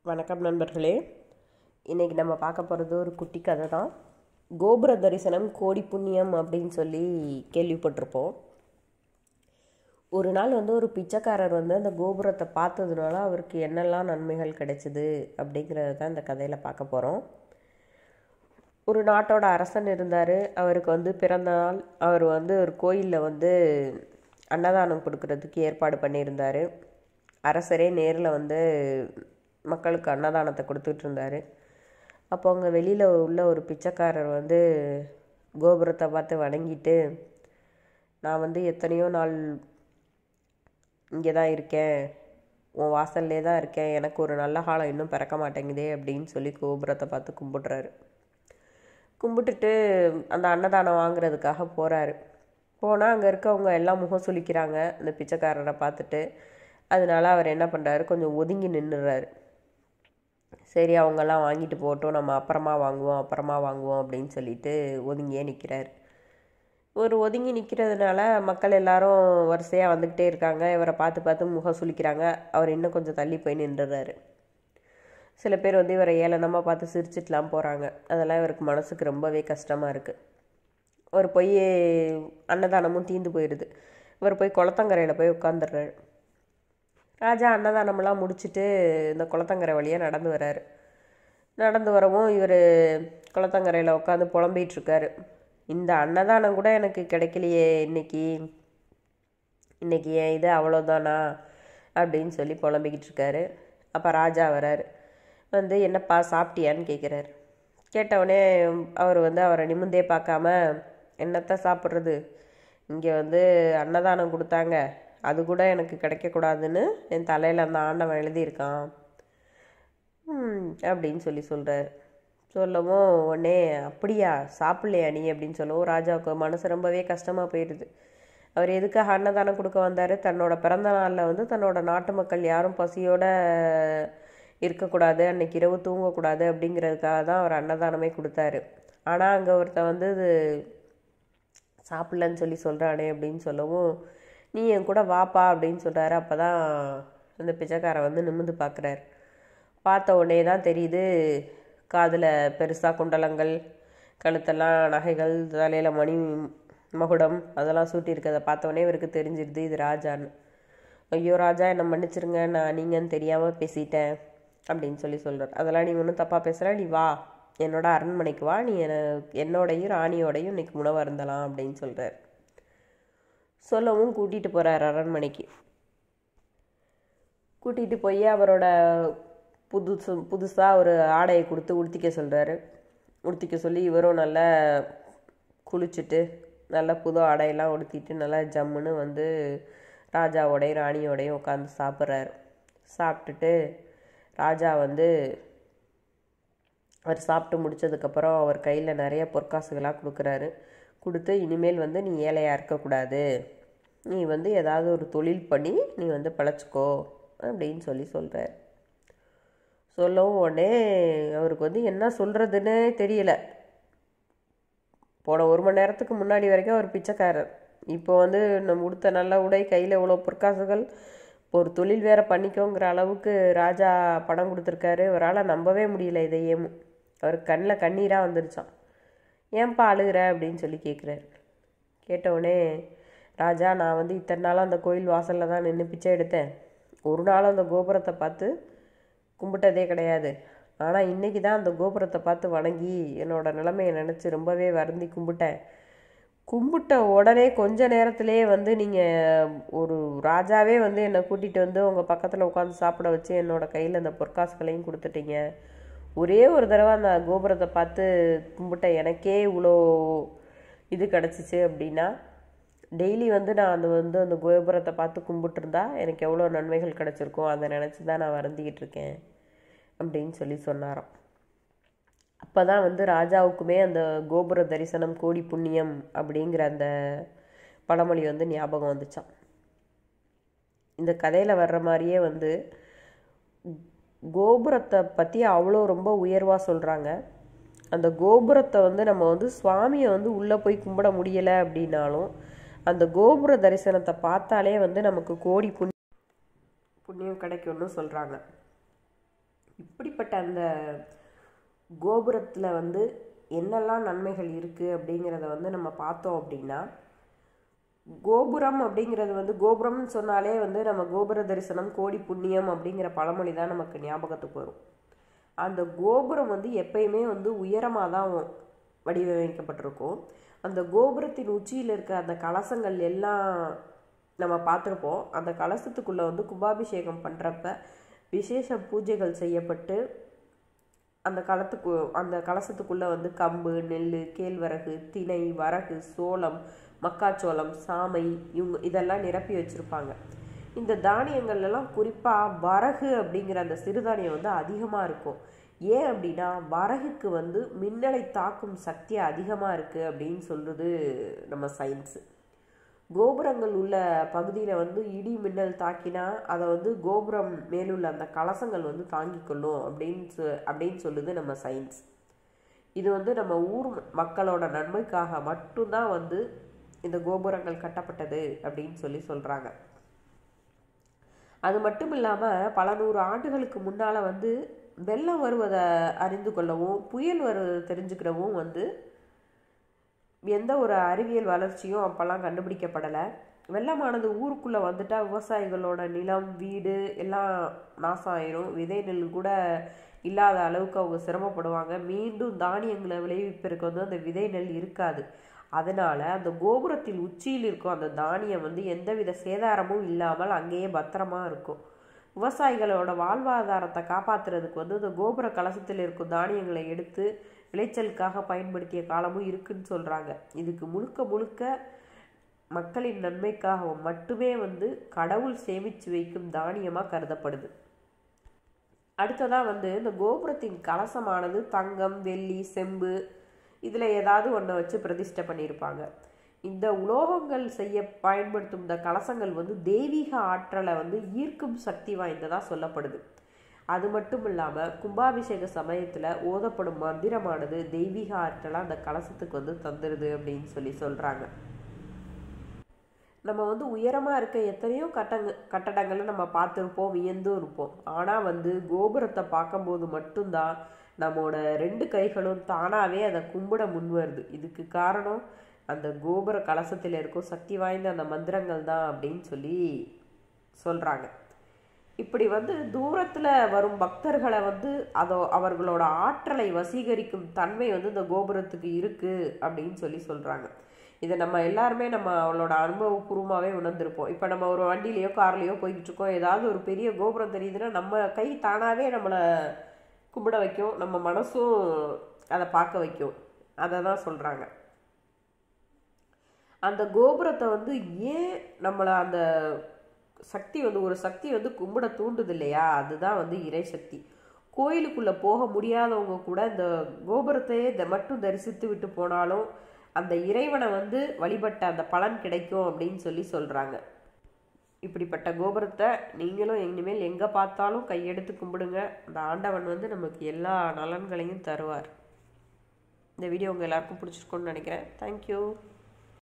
வணக்கம் நண்பர்களே இன்றைக்கி நம்ம பார்க்க போகிறது ஒரு குட்டி கதை தான் கோபுர தரிசனம் கோடி புண்ணியம் அப்படின்னு சொல்லி கேள்விப்பட்டிருப்போம் ஒரு நாள் வந்து ஒரு பிச்சைக்காரர் வந்து அந்த கோபுரத்தை பார்த்ததுனால அவருக்கு என்னெல்லாம் நன்மைகள் கிடைச்சிது அப்படிங்கிறத தான் இந்த கதையில் பார்க்க போகிறோம் ஒரு நாட்டோட அரசன் இருந்தார் அவருக்கு வந்து பிறந்த நாள் அவர் வந்து ஒரு கோயிலில் வந்து அன்னதானம் கொடுக்கறதுக்கு ஏற்பாடு பண்ணியிருந்தார் அரசரே நேரில் வந்து மக்களுக்கு அன்னதானத்தை கொடுத்துட்டு இருந்தார் அப்போ அங்கே வெளியில் உள்ள ஒரு பிச்சைக்காரர் வந்து கோபுரத்தை பார்த்து வணங்கிட்டு நான் வந்து எத்தனையோ நாள் இங்கே தான் இருக்கேன் உன் வாசல்லே தான் இருக்கேன் எனக்கு ஒரு நல்ல காலம் இன்னும் பிறக்க மாட்டேங்குதே அப்படின்னு சொல்லி கோபுரத்தை பார்த்து கும்பிட்றாரு கும்பிட்டுட்டு அந்த அன்னதானம் வாங்குறதுக்காக போகிறாரு போனால் அங்கே இருக்கவங்க எல்லாம் முகம் சுளிக்கிறாங்க அந்த பிச்சைக்காரரை பார்த்துட்டு அதனால அவர் என்ன பண்ணுறாரு கொஞ்சம் ஒதுங்கி நின்றுறாரு சரி அவங்கெல்லாம் வாங்கிட்டு போட்டோம் நம்ம அப்புறமா வாங்குவோம் அப்புறமா வாங்குவோம் அப்படின்னு சொல்லிட்டு ஒதுங்கியே நிற்கிறாரு ஒரு ஒதுங்கி நிற்கிறதுனால மக்கள் எல்லாரும் வரிசையாக வந்துக்கிட்டே இருக்காங்க இவரை பார்த்து பார்த்து முகம் சுளிக்கிறாங்க அவர் இன்னும் கொஞ்சம் தள்ளி போய் நின்றுறாரு சில பேர் வந்து இவரை ஏளனமாக பார்த்து சிரிச்சிட்டுலாம் போகிறாங்க அதெல்லாம் இவருக்கு மனசுக்கு ரொம்பவே கஷ்டமாக இருக்குது அவர் போய் அன்னதானமும் தீந்து போயிடுது இவர் போய் குளத்தங்கரையில் போய் உட்காந்துடுறாரு ராஜா அன்னதானமெல்லாம் முடிச்சுட்டு இந்த குளத்தங்கரை வழியாக நடந்து வர்றாரு நடந்து வரவும் இவர் குளத்தங்கரையில் உட்காந்து புலம்பிகிட்டு இருக்காரு இந்த அன்னதானம் கூட எனக்கு கிடைக்கலையே இன்னைக்கு இன்னைக்கு ஏன் இது அவ்வளோதானா அப்படின்னு சொல்லி புலம்பிக்கிட்டு இருக்காரு அப்போ ராஜா வராரு வந்து என்னப்பா சாப்பிட்டியான்னு கேட்குறாரு கேட்டவுடனே அவர் வந்து அவரை நிமிந்தே பார்க்காம என்னத்தை சாப்பிட்றது இங்கே வந்து அன்னதானம் கொடுத்தாங்க அது கூட எனக்கு கிடைக்கக்கூடாதுன்னு என் தலையில் அந்த ஆண்டவன் எழுதியிருக்கான் ம், அப்படின்னு சொல்லி சொல்கிறார் சொல்லவும் உடனே அப்படியா சாப்பிட்லையா நீ அப்படின்னு சொல்லவும் ராஜாவுக்கு மனசு ரொம்பவே கஷ்டமாக போயிடுது அவர் எதுக்காக அன்னதானம் கொடுக்க வந்தார் தன்னோட பிறந்த நாளில் வந்து தன்னோட நாட்டு மக்கள் யாரும் பசியோட இருக்கக்கூடாது அன்னைக்கு இரவு தூங்கக்கூடாது அப்படிங்கிறதுக்காக தான் அவர் அன்னதானமே கொடுத்தாரு ஆனால் அங்கே ஒருத்தன் வந்து இது சாப்பிட்லன்னு சொல்லி சொல்கிறானே அப்படின்னு சொல்லவும் நீ என் கூட வாப்பா அப்படின்னு சொல்கிறாரு அப்போ தான் அந்த பிச்சைக்காரன் வந்து நிமிந்து பார்க்குறாரு பார்த்த உடனே தான் தெரியுது காதில் பெருசாக குண்டலங்கள் கழுத்தெல்லாம் நகைகள் தலையில் மணி மகுடம் அதெல்லாம் சூட்டி இருக்கிறத பார்த்த உடனே இவருக்கு தெரிஞ்சிருது இது ராஜான்னு ஐயோ ராஜா என்னை மன்னிச்சிருங்க நான் நீங்கன்னு தெரியாமல் பேசிட்டேன் அப்படின்னு சொல்லி சொல்கிறார் அதெல்லாம் நீ ஒன்றும் தப்பாக பேசுகிற நீ வா என்னோட அரண்மனைக்கு வா நீ என்ன என்னோடையும் ராணியோடையும் இன்னைக்கு உணவு அருந்தலாம் அப்படின்னு சொல்கிறார் சொல்லவும் கூட்டிகிட்டு போகிறார் அரண்மனைக்கு கூட்டிகிட்டு போய் அவரோட புதுசு புதுசாக ஒரு ஆடையை கொடுத்து உடுத்திக்க சொல்கிறாரு உடுத்திக்க சொல்லி இவரும் நல்லா குளிச்சுட்டு நல்லா புது ஆடையெல்லாம் உடுத்திட்டு நல்லா ஜம்முன்னு வந்து ராஜாவோடையும் ராணியோடையும் உட்காந்து சாப்பிட்றாரு சாப்பிட்டுட்டு ராஜா வந்து அவர் சாப்பிட்டு முடிச்சதுக்கப்புறம் அவர் கையில் நிறைய பொற்காசுகளாக கொடுக்குறாரு கொடுத்து இனிமேல் வந்து நீ ஏழையாக இருக்கக்கூடாது நீ வந்து ஏதாவது ஒரு தொழில் பண்ணி நீ வந்து பிழைச்சிக்கோ அப்படின்னு சொல்லி சொல்கிறார் சொல்லவும் உடனே அவருக்கு வந்து என்ன சொல்கிறதுன்னே தெரியல போன ஒரு மணி நேரத்துக்கு முன்னாடி வரைக்கும் அவர் பிச்சைக்காரர் இப்போ வந்து நம்ம உடுத்த நல்ல உடை கையில் இவ்வளோ பொற்காசுகள் இப்போ ஒரு தொழில் வேற பண்ணிக்கோங்கிற அளவுக்கு ராஜா பணம் கொடுத்துருக்காரு அவரால் நம்பவே முடியல இதையும் அவர் கண்ணில் கண்ணீராக வந்துருச்சான் ஏன்பா அழுகிற அப்படின்னு சொல்லி கேட்குறாரு கேட்டவுடனே ராஜா நான் வந்து இத்தனை நாளாக அந்த கோயில் வாசலில் தான் நின்று பிச்சை எடுத்தேன் ஒரு நாளும் அந்த கோபுரத்தை பார்த்து கும்பிட்டதே கிடையாது ஆனால் இன்றைக்கி தான் அந்த கோபுரத்தை பார்த்து வணங்கி என்னோட நிலைமையை நினச்சி ரொம்பவே வருந்தி கும்பிட்டேன் கும்பிட்ட உடனே கொஞ்ச நேரத்திலே வந்து நீங்கள் ஒரு ராஜாவே வந்து என்னை கூட்டிகிட்டு வந்து உங்கள் பக்கத்தில் உட்காந்து சாப்பிட வச்சு என்னோட கையில் அந்த பொற்காசுகளையும் கொடுத்துட்டீங்க ஒரே ஒரு தடவை அந்த கோபுரத்தை பார்த்து கும்பிட்ட எனக்கே இவ்வளோ இது கிடச்சிச்சு அப்படின்னா டெய்லி வந்து நான் அந்த வந்து அந்த கோபுரத்தை பார்த்து கும்பிட்டுருந்தா எனக்கு எவ்வளோ நன்மைகள் கிடச்சிருக்கும் அதை நினச்சி தான் நான் வருந்திக்கிட்டு இருக்கேன் அப்படின்னு சொல்லி சொன்னாராம் அப்போ தான் வந்து ராஜாவுக்குமே அந்த கோபுர தரிசனம் கோடி புண்ணியம் அப்படிங்கிற அந்த பழமொழி வந்து ஞாபகம் வந்துச்சான் இந்த கதையில் வர்ற மாதிரியே வந்து கோபுரத்தை பற்றி அவ்வளோ ரொம்ப உயர்வாக சொல்கிறாங்க அந்த கோபுரத்தை வந்து நம்ம வந்து சுவாமியை வந்து உள்ளே போய் கும்பிட முடியலை அப்படின்னாலும் அந்த கோபுர தரிசனத்தை பார்த்தாலே வந்து நமக்கு கோடி புண்ணியம் புண்ணியம் கிடைக்கும்னு சொல்கிறாங்க இப்படிப்பட்ட அந்த கோபுரத்தில் வந்து என்னெல்லாம் நன்மைகள் இருக்குது அப்படிங்கிறத வந்து நம்ம பார்த்தோம் அப்படின்னா கோபுரம் அப்படிங்கிறது வந்து கோபுரம்னு சொன்னாலே வந்து நம்ம கோபுர தரிசனம் கோடி புண்ணியம் அப்படிங்கிற பழமொழி தான் நமக்கு ஞாபகத்துக்கு வரும் அந்த கோபுரம் வந்து எப்பயுமே வந்து உயரமாக தான் வடிவமைக்கப்பட்டிருக்கும் அந்த கோபுரத்தின் உச்சியில் இருக்க அந்த கலசங்கள் எல்லாம் நம்ம பார்த்துருப்போம் அந்த கலசத்துக்குள்ளே வந்து கும்பாபிஷேகம் பண்ணுறப்ப விசேஷ பூஜைகள் செய்யப்பட்டு அந்த களத்துக்கு அந்த கலசத்துக்குள்ளே வந்து கம்பு நெல் கேழ்வரகு திணை வரகு சோளம் மக்காச்சோளம் சாமை இவங்க இதெல்லாம் நிரப்பி வச்சுருப்பாங்க இந்த தானியங்கள் எல்லாம் குறிப்பாக வரகு அப்படிங்கிற அந்த சிறுதானியம் வந்து அதிகமாக இருக்கும் ஏன் அப்படின்னா வரகுக்கு வந்து மின்னலை தாக்கும் சக்தி அதிகமாக இருக்குது அப்படின்னு சொல்கிறது நம்ம சயின்ஸு கோபுரங்கள் உள்ள பகுதியில் வந்து இடி மின்னல் தாக்கினா அதை வந்து கோபுரம் மேலுள்ள அந்த கலசங்கள் வந்து தாங்கிக் கொள்ளும் அப்படின்னு சொ- அப்படின்னு சொல்லுது நம்ம சயின்ஸ் இது வந்து நம்ம ஊர் மக்களோட நன்மைக்காக மட்டும்தான் வந்து இந்த கோபுரங்கள் கட்டப்பட்டது அப்படின்னு சொல்லி சொல்கிறாங்க அது மட்டும் இல்லாமல் பல நூறு ஆண்டுகளுக்கு முன்னால் வந்து வெள்ளம் வருவதை அறிந்து கொள்ளவும் புயல் வருவதை தெரிஞ்சுக்கிறவும் வந்து எந்த ஒரு அறிவியல் வளர்ச்சியும் அப்போல்லாம் கண்டுபிடிக்கப்படலை வெள்ளமானது ஊருக்குள்ளே வந்துட்டா விவசாயிகளோட நிலம் வீடு எல்லாம் நாசம் ஆயிரும் விதை நெல் கூட இல்லாத அளவுக்கு அவங்க சிரமப்படுவாங்க மீண்டும் தானியங்களை விளைவிப்பதற்கு வந்து அந்த விதை நெல் இருக்காது அதனால அந்த கோபுரத்தின் உச்சியில் இருக்கும் அந்த தானியம் வந்து எந்தவித சேதாரமும் இல்லாமல் அங்கேயே பத்திரமா இருக்கும் விவசாயிகளோட வாழ்வாதாரத்தை காப்பாத்துறதுக்கு வந்து இந்த கோபுர கலசத்தில் இருக்கும் தானியங்களை எடுத்து விளைச்சலுக்காக பயன்படுத்திய காலமும் இருக்குன்னு சொல்றாங்க இதுக்கு முழுக்க முழுக்க மக்களின் நன்மைக்காக மட்டுமே வந்து கடவுள் சேமிச்சு வைக்கும் தானியமா கருதப்படுது அடுத்ததா வந்து இந்த கோபுரத்தின் கலசமானது தங்கம் வெள்ளி செம்பு இதில் ஏதாவது ஒன்றை வச்சு பிரதிஷ்டை பண்ணியிருப்பாங்க இந்த உலோகங்கள் செய்ய பயன்படுத்தும் இந்த கலசங்கள் வந்து தெய்வீக ஆற்றலை வந்து ஈர்க்கும் சக்தி வாய்ந்ததா சொல்லப்படுது அது மட்டும் இல்லாமல் கும்பாபிஷேக சமயத்தில் ஓதப்படும் மந்திரமானது தெய்வீக ஆற்றலை அந்த கலசத்துக்கு வந்து தந்துடுது அப்படின்னு சொல்லி சொல்கிறாங்க நம்ம வந்து உயரமாக இருக்க எத்தனையோ கட்டங்க கட்டடங்களை நம்ம பார்த்துருப்போம் வியந்தும் இருப்போம் ஆனால் வந்து கோபுரத்தை பார்க்கும்போது மட்டும்தான் நம்மோட ரெண்டு கைகளும் தானாகவே அதை கும்பிட முன்வருது இதுக்கு காரணம் அந்த கோபுர கலசத்தில் இருக்கும் சக்தி வாய்ந்த அந்த மந்திரங்கள் தான் அப்படின்னு சொல்லி சொல்கிறாங்க இப்படி வந்து தூரத்தில் வரும் பக்தர்களை வந்து அதோ அவர்களோட ஆற்றலை வசீகரிக்கும் தன்மை வந்து இந்த கோபுரத்துக்கு இருக்குது அப்படின்னு சொல்லி சொல்கிறாங்க இதை நம்ம எல்லாருமே நம்ம அவளோட அனுபவபூர்வமாகவே உணர்ந்திருப்போம் இப்போ நம்ம ஒரு வண்டியிலையோ கார்லேயோ போய்கிட்டு இருக்கோம் ஏதாவது ஒரு பெரிய கோபுரம் தெரியுதுன்னா நம்ம கை தானாகவே நம்மளை கும்பிட வைக்கும் நம்ம மனசும் அதை பார்க்க வைக்கும் அதை தான் சொல்கிறாங்க அந்த கோபுரத்தை வந்து ஏன் நம்மளை அந்த சக்தி வந்து ஒரு சக்தி வந்து கும்பிட தூண்டுது இல்லையா அதுதான் வந்து இறை சக்தி கோயிலுக்குள்ளே போக முடியாதவங்க கூட இந்த கோபுரத்தையே இதை மட்டும் தரிசித்து விட்டு போனாலும் அந்த இறைவனை வந்து வழிபட்ட அந்த பலன் கிடைக்கும் அப்படின்னு சொல்லி சொல்கிறாங்க இப்படிப்பட்ட கோபுரத்தை நீங்களும் இனிமேல் எங்கே பார்த்தாலும் கையெடுத்து கும்பிடுங்க அந்த ஆண்டவன் வந்து நமக்கு எல்லா நலன்களையும் தருவார் இந்த வீடியோ உங்கள் எல்லாருக்கும் பிடிச்சிருக்கும்னு நினைக்கிறேன் தேங்க்யூ